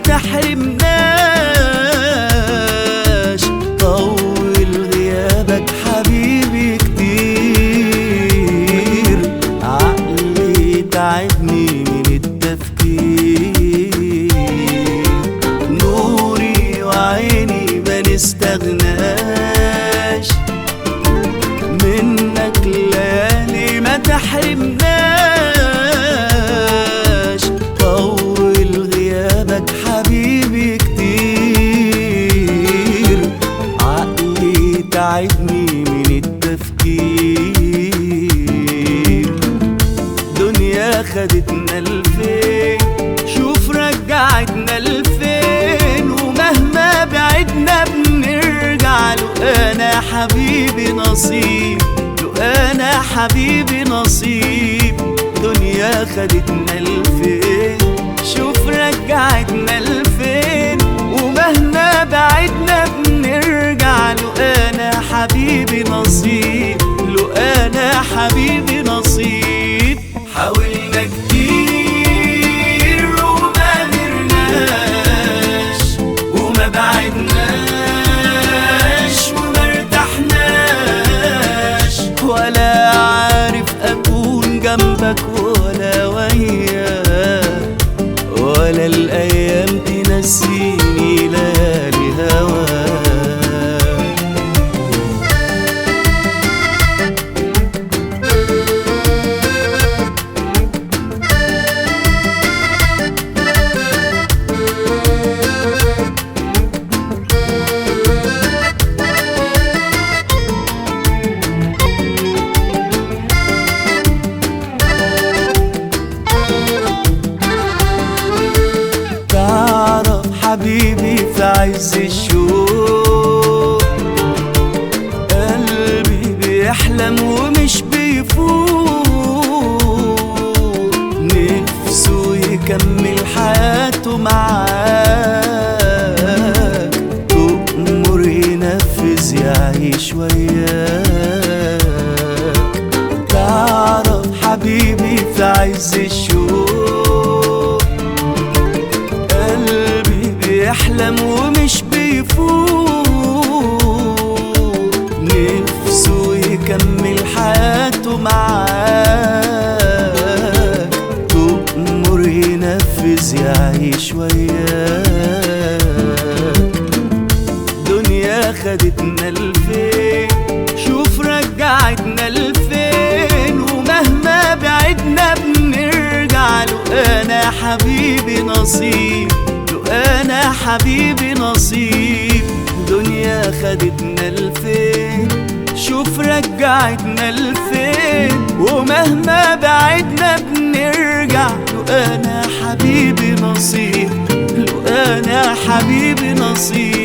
تحرمناش طول غيابك حبيبي كتير عقلي تعبني من التفكير نوري وعيني ما نستغناش منك ليالي ما تحرمناش طول غيابك حبيبي كتير عقلي تعبني من التفكير دنيا خدتنا لفين شوف رجعتنا لفين ومهما بعدنا بنرجع له انا حبيبي نصيب له انا حبيبي نصيب دنيا خدتنا لفين شوف رجعتنا لفين ومهما بعدنا بنرجع له انا حبيبي نصيب له انا حبيبي نصيب حاولنا كتير وما قدرناش وما بعدناش وما ارتحناش ولا عارف اكون جنبك ولا وياك ولا الايام تنسيني ليالي هواك تعرف حبيبي في عز الشوق قلبي بيحلم ومش بيفوق نفسه يكمل حياته معاك تؤمر ينفذ يعيش وياك تعرف حبيبي في عز الشوق قلبي بيحلم ومش بيفوق نفسه يكمل حياته معاك تؤمر ينفذ يعيش وياك دنيا خدتنا لفين شوف رجعتنا لفين ومهما بعدنا بنرجع له انا حبيبي نصيب له انا حبيبي نصيب دنيا خدتنا لفين شوف رجعتنا لفين ومهما بعدنا بنرجع له انا حبيبي نصيب له انا حبيبي نصيب